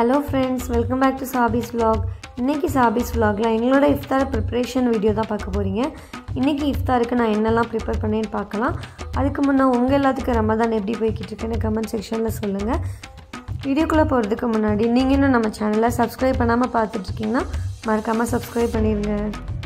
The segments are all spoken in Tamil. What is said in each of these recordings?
hello friends welcome back to Sabi's vlog இன்றைக்கி சாபிஸ் vlogல எங்களோட இஃப்தார் ப்ரிப்ரேஷன் வீடியோ தான் பார்க்க போகிறீங்க இன்றைக்கி இஃப்தாருக்கு நான் என்னெல்லாம் ப்ரிப்பேர் பண்ணேன்னு பார்க்கலாம் அதுக்கு முன்னே உங்கள் எல்லாத்துக்கும் ரமதான் எப்படி போய்கிட்டு இருக்குன்னு கமெண்ட் செக்ஷனில் சொல்லுங்கள் வீடியோக்குள்ளே போகிறதுக்கு முன்னாடி நீங்கள் இன்னும் நம்ம சேனலை சப்ஸ்கிரைப் பண்ணாமல் பார்த்துட்ருக்கீங்கன்னா மறக்காமல் சப்ஸ்கிரைப் பண்ணிடுங்க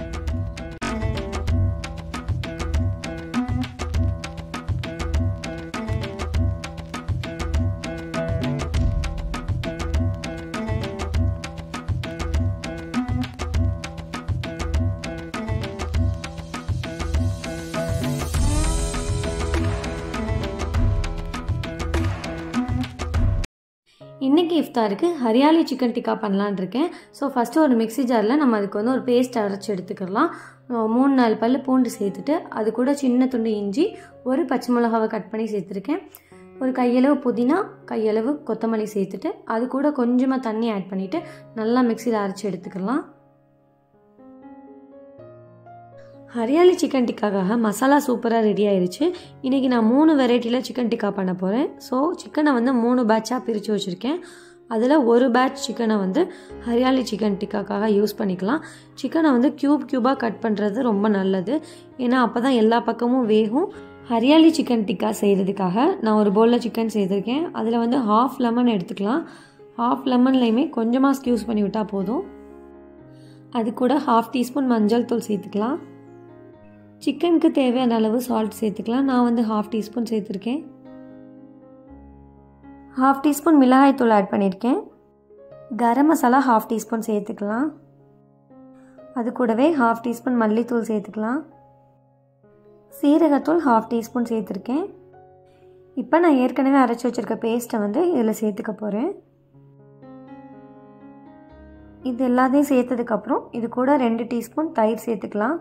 இன்றைக்கி இஃப்தாருக்கு ஹரியாலி சிக்கன் டிக்கா பண்ணலான் இருக்கேன் ஸோ ஃபஸ்ட்டு ஒரு மிக்ஸி ஜாரில் நம்ம அதுக்கு வந்து ஒரு பேஸ்ட் அரைச்சி எடுத்துக்கலாம் அஹ் மூணு நாலு பல் பூண்டு சேர்த்துட்டு அது கூட சின்ன துண்டு இஞ்சி ஒரு பச்சை மிளகாவை கட் பண்ணி சேர்த்துருக்கேன் ஒரு கையளவு புதினா கையளவு கொத்தமல்லி சேர்த்துட்டு அது கூட கொஞ்சமாக தண்ணி ஆட் பண்ணிவிட்டு நல்லா மிக்சியில் அரைச்சி எடுத்துக்கலாம் ஹரியாலி சிக்கன் டிக்காக்காக மசாலா சூப்பராக ரெடி ஆயிருச்சு இன்றைக்கி நான் மூணு வெரைட்டியில் சிக்கன் டிக்கா பண்ண போகிறேன் ஸோ சிக்கனை வந்து மூணு பேட்சாக பிரித்து வச்சுருக்கேன் அதில் ஒரு பேட்ச் சிக்கனை வந்து ஹரியாலி சிக்கன் டிக்காக்காக யூஸ் பண்ணிக்கலாம் சிக்கனை வந்து க்யூப் க்யூபாக கட் பண்ணுறது ரொம்ப நல்லது ஏன்னா அப்போ தான் எல்லா பக்கமும் வேகும் ஹரியாலி சிக்கன் டிக்கா செய்கிறதுக்காக நான் ஒரு பவுலில் சிக்கன் செய்திருக்கேன் அதில் வந்து ஹாஃப் லெமன் எடுத்துக்கலாம் ஹாஃப் லெமன்லையுமே கொஞ்சமாக ஸ்க்யூஸ் பண்ணி விட்டால் போதும் அது கூட ஹாஃப் டீஸ்பூன் மஞ்சள் தூள் சேர்த்துக்கலாம் சிக்கனுக்கு தேவையான அளவு சால்ட் சேர்த்துக்கலாம் நான் வந்து ஹாஃப் டீஸ்பூன் சேர்த்துருக்கேன் ஹாஃப் டீஸ்பூன் மிளகாய் தூள் ஆட் பண்ணியிருக்கேன் கரம் மசாலா ஹாஃப் டீஸ்பூன் சேர்த்துக்கலாம் அது கூடவே ஹாஃப் டீஸ்பூன் மல்லித்தூள் சேர்த்துக்கலாம் சீரகத்தூள் ஹாஃப் டீஸ்பூன் சேர்த்துருக்கேன் இப்போ நான் ஏற்கனவே அரைச்சி வச்சுருக்க பேஸ்ட்டை வந்து இதில் சேர்த்துக்க போகிறேன் இது எல்லாத்தையும் சேர்த்ததுக்கப்புறம் இது கூட ரெண்டு டீஸ்பூன் தயிர் சேர்த்துக்கலாம்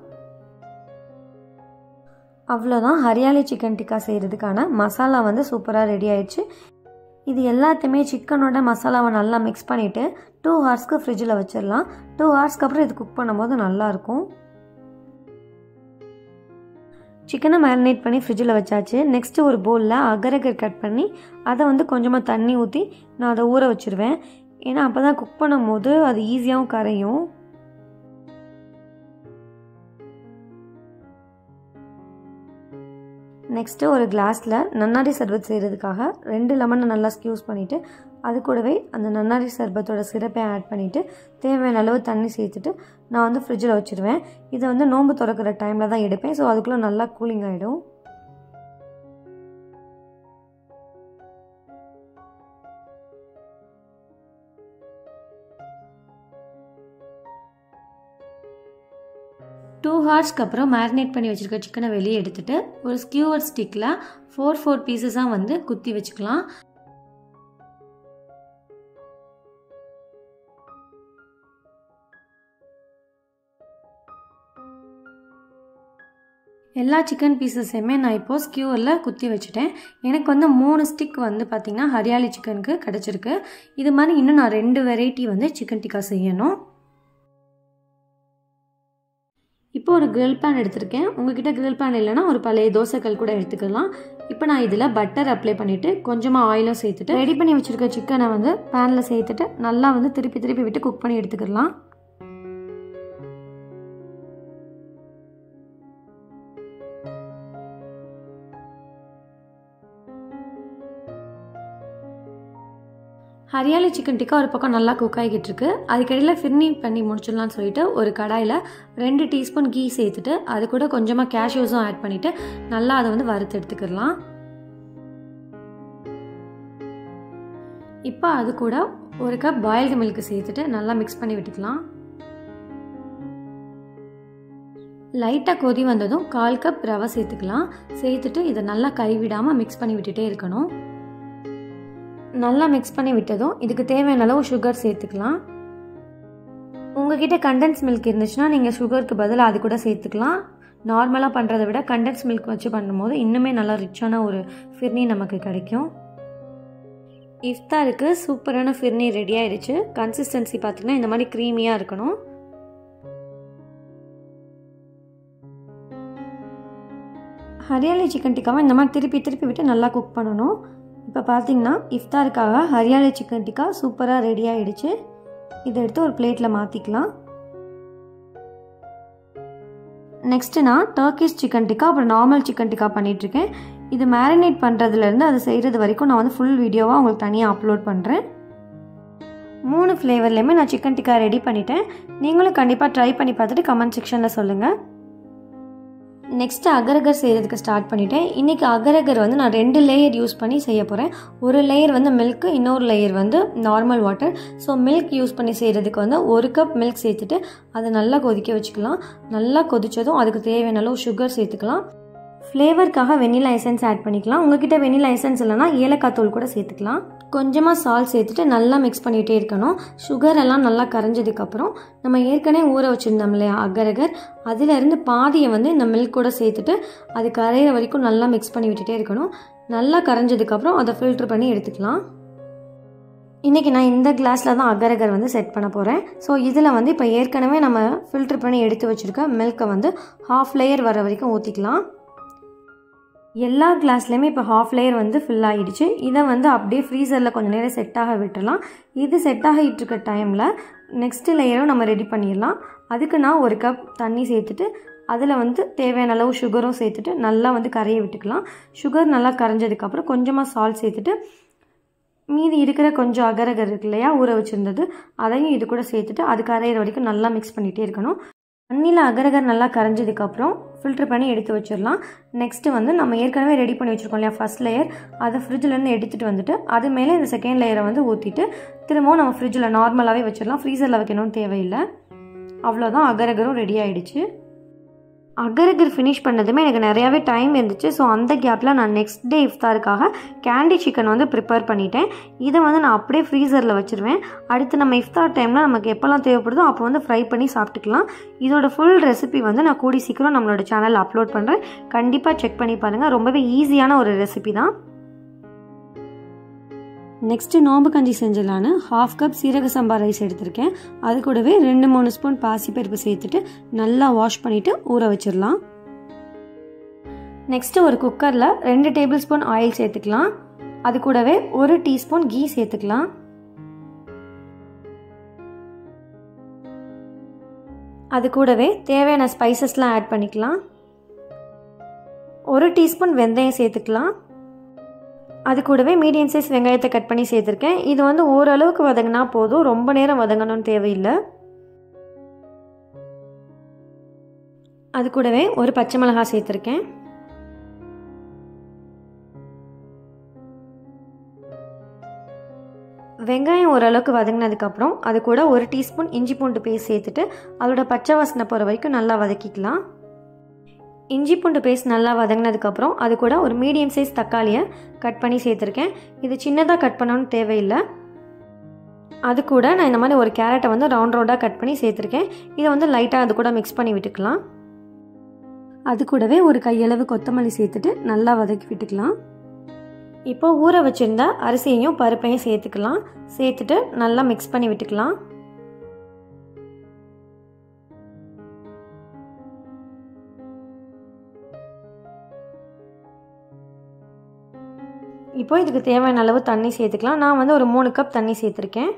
அவ்வளோதான் ஹரியாலி சிக்கன் டிக்கா செய்கிறதுக்கான மசாலா வந்து சூப்பராக ரெடி ஆயிடுச்சு இது எல்லாத்தையுமே சிக்கனோட மசாலாவை நல்லா மிக்ஸ் பண்ணிவிட்டு டூ ஹவர்ஸ்க்கு ஃப்ரிட்ஜில் வச்சிடலாம் டூ ஹவர்ஸ்க்கு அப்புறம் இது குக் பண்ணும்போது நல்லாயிருக்கும் சிக்கனை மேரினேட் பண்ணி ஃப்ரிட்ஜில் வச்சாச்சு நெக்ஸ்ட்டு ஒரு பவுலில் அகரகர் கட் பண்ணி அதை வந்து கொஞ்சமாக தண்ணி ஊற்றி நான் அதை ஊற வச்சுருவேன் ஏன்னா அப்போ தான் குக் பண்ணும்போது அது ஈஸியாகவும் கரையும் நெக்ஸ்ட்டு ஒரு கிளாஸில் நன்னாரி சர்பத் செய்கிறதுக்காக ரெண்டு லெமனை நல்லா ஸ்க்யூஸ் பண்ணிவிட்டு அது கூடவே அந்த நன்னாரி சர்பத்தோட சிரப்பை ஆட் பண்ணிவிட்டு தேவையான அளவு தண்ணி சேர்த்துட்டு நான் வந்து ஃப்ரிட்ஜில் வச்சுருவேன் இதை வந்து நோன்பு திறக்கிற டைமில் தான் எடுப்பேன் ஸோ அதுக்குள்ளே நல்லா கூலிங் ஆகிடும் டூ ஹார்ஸ்க்கு அப்புறம் மேரினேட் பண்ணி வச்சுருக்க சிக்கனை வெளியே எடுத்துட்டு ஒரு ஸ்கியூவர் ஸ்டிக்கில் ஃபோர் ஃபோர் பீசஸாக வந்து குத்தி வச்சுக்கலாம் எல்லா சிக்கன் பீசஸையுமே நான் இப்போது ஸ்கியூவரில் குத்தி வச்சுட்டேன் எனக்கு வந்து மூணு ஸ்டிக் வந்து பார்த்திங்கன்னா ஹரியாலி சிக்கனுக்கு கிடச்சிருக்கு இது மாதிரி இன்னும் நான் ரெண்டு வெரைட்டி வந்து சிக்கன் டிக்கா செய்யணும் இப்போ ஒரு கிரில் பேன் எடுத்திருக்கேன் உங்ககிட்ட கிரில் பேன் இல்லைனா ஒரு பழைய தோசைக்கல் கூட எடுத்துக்கலாம் இப்போ நான் இதில் பட்டர் அப்ளை பண்ணிவிட்டு கொஞ்சமாக ஆயிலும் சேர்த்துட்டு ரெடி பண்ணி வச்சுருக்க சிக்கனை வந்து பேனில் சேர்த்துட்டு நல்லா வந்து திருப்பி திருப்பி விட்டு குக் பண்ணி எடுத்துக்கலாம் ஹரியாலி சிக்கன் டிக்கா ஒரு பக்கம் நல்லா குக் ஆகிக்கிட்டு இருக்கு அதுக்கடியில் ஃபிர்னி பண்ணி முடிச்சிடலாம்னு சொல்லிட்டு ஒரு கடாயில் ரெண்டு டீஸ்பூன் கீ சேர்த்துட்டு அது கூட கொஞ்சமாக கேஷ்யூஸும் ஆட் பண்ணிவிட்டு நல்லா அதை வந்து வறுத்து எடுத்துக்கிடலாம் இப்போ அது கூட ஒரு கப் பாயில்டு மில்க் சேர்த்துட்டு நல்லா மிக்ஸ் பண்ணி விட்டுக்கலாம் லைட்டாக கொதி வந்ததும் கால் கப் ரவை சேர்த்துக்கலாம் சேர்த்துட்டு இதை நல்லா கைவிடாமல் மிக்ஸ் பண்ணி விட்டுட்டே இருக்கணும் நல்லா மிக்ஸ் பண்ணி விட்டதும் இதுக்கு தேவையான அளவு சுகர் சேர்த்துக்கலாம் உங்ககிட்ட கண்டென்ஸ் மில்க் இருந்துச்சுன்னா நீங்கள் சுகருக்கு பதில் அது கூட சேர்த்துக்கலாம் நார்மலாக பண்ணுறதை விட கண்டென்ஸ் மில்க் வச்சு பண்ணும்போது இன்னுமே நல்லா ரிச்சான ஒரு ஃபிர்னி நமக்கு கிடைக்கும் இஃப்தாருக்கு சூப்பரான ஃபிர்னி ரெடி ஆயிடுச்சு கன்சிஸ்டன்சி பார்த்தீங்கன்னா இந்த மாதிரி க்ரீமியாக இருக்கணும் ஹரியாலி சிக்கன் டிக்காவை இந்த மாதிரி திருப்பி திருப்பி விட்டு நல்லா குக் பண்ணணும் இப்போ பார்த்தீங்கன்னா இஃப்தாருக்காக ஹரியாலி சிக்கன் டிக்கா சூப்பராக ரெடி ஆகிடுச்சு இதை எடுத்து ஒரு பிளேட்டில் மாற்றிக்கலாம் நெக்ஸ்ட்டு நான் டர்க்கிஷ் சிக்கன் டிக்கா அப்புறம் நார்மல் சிக்கன் டிக்கா பண்ணிகிட்ருக்கேன் இது மேரினேட் பண்ணுறதுலேருந்து அது செய்கிறது வரைக்கும் நான் வந்து ஃபுல் வீடியோவாக உங்களுக்கு தனியாக அப்லோட் பண்ணுறேன் மூணு ஃப்ளேவர்லேயுமே நான் சிக்கன் டிக்கா ரெடி பண்ணிட்டேன் நீங்களும் கண்டிப்பாக ட்ரை பண்ணி பார்த்துட்டு கமெண்ட் செக்ஷனில் சொல்லுங்கள் நெக்ஸ்ட்டு அகரகர் செய்கிறதுக்கு ஸ்டார்ட் பண்ணிட்டேன் இன்றைக்கி அகரகர் வந்து நான் ரெண்டு லேயர் யூஸ் பண்ணி செய்ய போகிறேன் ஒரு லேயர் வந்து மில்க்கு இன்னொரு லேயர் வந்து normal water so milk use பண்ணி செய்கிறதுக்கு வந்து ஒரு கப் மில்க் சேர்த்துட்டு அதை நல்லா கொதிக்க வச்சுக்கலாம் நல்லா கொதித்ததும் அதுக்கு தேவையான அளவு சுகர் சேர்த்துக்கலாம் ஃப்ளேவருக்காக வெனிலா எசன்ஸ் ஆட் பண்ணிக்கலாம் உங்ககிட்ட வெனிலா எசன்ஸ் இல்லைனா ஏலக்காய் தூள் கூட சேர்த்துக்கலாம் கொஞ்சமாக சால்ட் சேர்த்துட்டு நல்லா மிக்ஸ் பண்ணிகிட்டே இருக்கணும் சுகர் எல்லாம் நல்லா கரைஞ்சதுக்கப்புறம் நம்ம ஏற்கனவே ஊற வச்சுருந்தோம் இல்லையா அகரகர் அதிலிருந்து பாதியை வந்து இந்த மில்க் கூட சேர்த்துட்டு அது கரையிற வரைக்கும் நல்லா மிக்ஸ் பண்ணி விட்டுட்டே இருக்கணும் நல்லா கரைஞ்சதுக்கப்புறம் அதை ஃபில்ட்ரு பண்ணி எடுத்துக்கலாம் இன்றைக்கி நான் இந்த கிளாஸில் தான் அகரகர் வந்து செட் பண்ண போகிறேன் ஸோ இதில் வந்து இப்போ ஏற்கனவே நம்ம ஃபில்ட்ரு பண்ணி எடுத்து வச்சுருக்க மில்க்கை வந்து ஹாஃப் லேயர் வர வரைக்கும் ஊற்றிக்கலாம் எல்லா கிளாஸ்லேயுமே இப்போ ஹாஃப் லேயர் வந்து ஃபில் ஆகிடுச்சு இதை வந்து அப்படியே ஃப்ரீசரில் கொஞ்சம் நேரம் செட் ஆக விட்டுறலாம் இது செட் ஆகிட்டு இருக்க டைமில் நெக்ஸ்ட் லேயரும் நம்ம ரெடி பண்ணிடலாம் அதுக்கு நான் ஒரு கப் தண்ணி சேர்த்துட்டு அதில் வந்து தேவையான அளவு சுகரும் சேர்த்துட்டு நல்லா வந்து கரைய விட்டுக்கலாம் சுகர் நல்லா கரைஞ்சதுக்கப்புறம் கொஞ்சமாக சால்ட் சேர்த்துட்டு மீதி இருக்கிற கொஞ்சம் அகரகர் இருக்கு இல்லையா ஊற வச்சுருந்தது அதையும் இது கூட சேர்த்துட்டு அது கரையிற வரைக்கும் நல்லா மிக்ஸ் பண்ணிகிட்டே இருக்கணும் தண்ணியில் அகரகர் நல்லா கரைஞ்சதுக்கப்புறம் ஃபில்ட்ரு பண்ணி எடுத்து வச்சிடலாம் நெக்ஸ்ட்டு வந்து நம்ம ஏற்கனவே ரெடி பண்ணி வச்சுருக்கோம் இல்லையா ஃபஸ்ட் லேயர் அதை ஃப்ரிட்ஜிலேருந்து எடுத்துகிட்டு வந்துட்டு அது மேலே இந்த செகண்ட் லேயரை வந்து ஊற்றிட்டு திரும்பவும் நம்ம ஃப்ரிட்ஜில் நார்மலாகவே வச்சிடலாம் ஃப்ரீசரில் வைக்கணும்னு தேவையில்லை அவ்வளோதான் அகரகரும் ரெடி ஆகிடுச்சு அகரகர் ஃபினிஷ் பண்ணதுமே எனக்கு நிறையாவே டைம் இருந்துச்சு ஸோ அந்த கேப்பில் நான் நெக்ஸ்ட் டே இஃப்தாருக்காக கேண்டி சிக்கன் வந்து ப்ரிப்பேர் பண்ணிட்டேன் இதை வந்து நான் அப்படியே ஃப்ரீசரில் வச்சுருவேன் அடுத்து நம்ம இஃப்தார் டைமில் நமக்கு எப்போல்லாம் தேவைப்படுதோ அப்போ வந்து ஃப்ரை பண்ணி சாப்பிட்டுக்கலாம் இதோட ஃபுல் ரெசிபி வந்து நான் கூடி சீக்கிரம் நம்மளோட சேனலில் அப்லோட் பண்ணுறேன் கண்டிப்பாக செக் பண்ணி பாருங்கள் ரொம்பவே ஈஸியான ஒரு ரெசிபி தான் நெக்ஸ்ட்டு நோம்பு கஞ்சி செஞ்சலான்னு ஹாஃப் கப் சீரக சம்பா ரைஸ் எடுத்திருக்கேன் அது கூடவே ரெண்டு மூணு ஸ்பூன் பாசிப்பருப்பு சேர்த்துட்டு நல்லா வாஷ் பண்ணிவிட்டு ஊற வச்சிடலாம் நெக்ஸ்ட்டு ஒரு குக்கரில் ரெண்டு டேபிள் ஸ்பூன் ஆயில் சேர்த்துக்கலாம் அது கூடவே ஒரு டீஸ்பூன் கீ சேர்த்துக்கலாம் அது கூடவே தேவையான ஸ்பைசஸ்லாம் ஆட் பண்ணிக்கலாம் ஒரு டீஸ்பூன் வெந்தயம் சேர்த்துக்கலாம் அது கூடவே மீடியம் சைஸ் வெங்காயத்தை கட் பண்ணி சேர்த்துருக்கேன் இது வந்து ஓரளவுக்கு வதங்கினா போதும் ரொம்ப நேரம் வதங்கணும்னு தேவையில்லை அது கூடவே ஒரு பச்சை மிளகாய் சேர்த்துருக்கேன் வெங்காயம் ஓரளவுக்கு வதங்கினதுக்கப்புறம் அது கூட ஒரு டீஸ்பூன் இஞ்சி பூண்டு பேஸ்ட் சேர்த்துட்டு அதோட பச்சை வாசனை போகிற வரைக்கும் நல்லா வதக்கிக்கலாம் இஞ்சி பூண்டு பேஸ்ட் நல்லா வதங்கினதுக்கப்புறம் அது கூட ஒரு மீடியம் சைஸ் தக்காளியை கட் பண்ணி சேர்த்துருக்கேன் இது சின்னதாக கட் பண்ணணும்னு தேவையில்லை அது கூட நான் இந்த மாதிரி ஒரு கேரட்டை வந்து ரவுண்ட் ரவுண்டாக கட் பண்ணி சேர்த்துருக்கேன் இதை வந்து லைட்டாக அது கூட மிக்ஸ் பண்ணி விட்டுக்கலாம் அது கூடவே ஒரு கையளவு கொத்தமல்லி சேர்த்துட்டு நல்லா வதக்கி விட்டுக்கலாம் இப்போ ஊற வச்சுருந்த அரிசியையும் பருப்பையும் சேர்த்துக்கலாம் சேர்த்துட்டு நல்லா மிக்ஸ் பண்ணி விட்டுக்கலாம் இப்போ இதுக்கு தேவையான அளவு தண்ணி சேர்த்துக்கலாம் நான் வந்து ஒரு மூணு கப் தண்ணி சேர்த்துருக்கேன்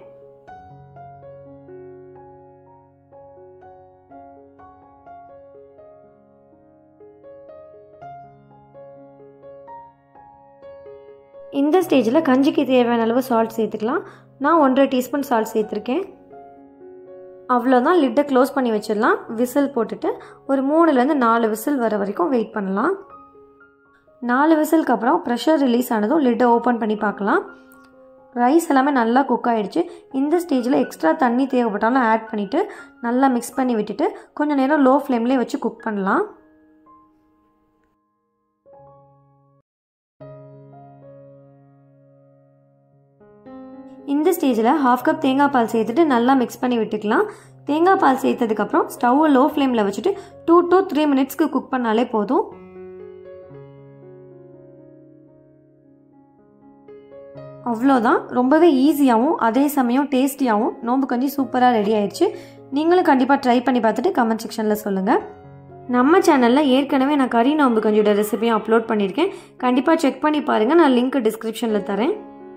இந்த ஸ்டேஜில் கஞ்சிக்கு தேவையான அளவு சால்ட் சேர்த்துக்கலாம் நான் ஒன்றரை டீஸ்பூன் சால்ட் சேர்த்துருக்கேன் அவ்வளோதான் லிட்டை க்ளோஸ் பண்ணி வச்சிடலாம் விசில் போட்டுட்டு ஒரு மூணுலேருந்து நாலு விசில் வர வரைக்கும் வெயிட் பண்ணலாம் நாலு விசிலுக்கு அப்புறம் ப்ரெஷர் ரிலீஸ் ஆனதும் லிட்டை ஓப்பன் பண்ணி பார்க்கலாம் ரைஸ் எல்லாமே நல்லா குக் ஆகிடுச்சு இந்த ஸ்டேஜில் எக்ஸ்ட்ரா தண்ணி தேவைப்பட்டாலும் ஆட் பண்ணிவிட்டு நல்லா மிக்ஸ் பண்ணி விட்டுட்டு கொஞ்சம் நேரம் லோ ஃப்ளேம்லேயே வச்சு குக் பண்ணலாம் இந்த ஸ்டேஜில் ஹாஃப் கப் தேங்காய் பால் சேர்த்துட்டு நல்லா மிக்ஸ் பண்ணி விட்டுக்கலாம் தேங்காய் பால் சேர்த்ததுக்கப்புறம் ஸ்டவ்வை லோ ஃப்ளேமில் வச்சுட்டு டூ டு த்ரீ மினிட்ஸ்க்கு குக் பண்ணாலே போதும் அவ்வளோதான் ரொம்பவே ஈஸியாகவும் அதே சமயம் டேஸ்டியாகவும் நோம்பு கஞ்சி சூப்பராக ரெடி ஆயிடுச்சு நீங்களும் கண்டிப்பாக ட்ரை பண்ணி பார்த்துட்டு கமெண்ட் செக்ஷனில் சொல்லுங்கள் நம்ம சேனலில் ஏற்கனவே நான் கறி நோம்பு கஞ்சியோட ரெசிபியும் அப்லோட் பண்ணியிருக்கேன் கண்டிப்பாக செக் பண்ணி பாருங்கள் நான் லிங்க் டிஸ்கிரிப்ஷனில் தரேன்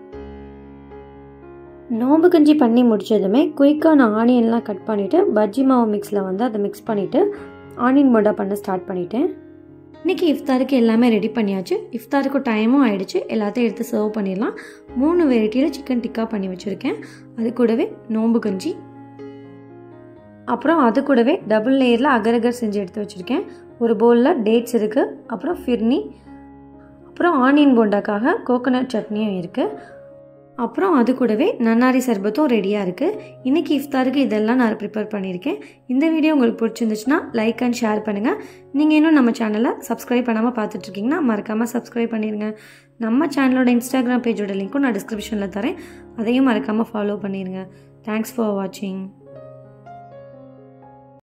நோம்பு கஞ்சி பண்ணி முடிச்சதுமே குயிக்காக நான் ஆனியன்லாம் கட் பண்ணிவிட்டு பஜ்ஜி மாவு மிக்ஸில் வந்து அதை மிக்ஸ் பண்ணிவிட்டு ஆனியன் போண்டா பண்ண ஸ்டார்ட் பண்ணிட்டேன் இன்றைக்கி இஃப்தாருக்கு எல்லாமே ரெடி பண்ணியாச்சு இஃப்தாருக்கு டைமும் ஆயிடுச்சு எல்லாத்தையும் எடுத்து சர்வ் பண்ணிடலாம் மூணு வெரைட்டியில் சிக்கன் டிக்கா பண்ணி வச்சுருக்கேன் அது கூடவே நோம்பு கஞ்சி அப்புறம் அது கூடவே டபுள் லேயரில் அகரகர் செஞ்சு எடுத்து வச்சுருக்கேன் ஒரு பவுலில் டேட்ஸ் இருக்குது அப்புறம் ஃபிர்னி அப்புறம் ஆனியன் போண்டாக்காக கோகோனட் சட்னியும் இருக்குது அப்புறம் அது கூடவே நன்னாரி சர்பத்தும் ரெடியாக இருக்குது இன்றைக்கி இஃப்தாருக்கு இதெல்லாம் நான் ப்ரிப்பேர் பண்ணியிருக்கேன் இந்த வீடியோ உங்களுக்கு பிடிச்சிருந்துச்சுன்னா லைக் அண்ட் ஷேர் பண்ணுங்கள் நீங்கள் இன்னும் நம்ம சேனலை சப்ஸ்கிரைப் பண்ணாமல் பார்த்துட்ருக்கீங்கன்னா மறக்காமல் சப்ஸ்கிரைப் பண்ணிடுங்க நம்ம சேனலோட இன்ஸ்டாகிராம் பேஜோட லிங்க்கும் நான் டிஸ்கிரிப்ஷனில் தரேன் அதையும் மறக்காமல் ஃபாலோ பண்ணிடுங்க தேங்க்ஸ் ஃபார் வாட்சிங்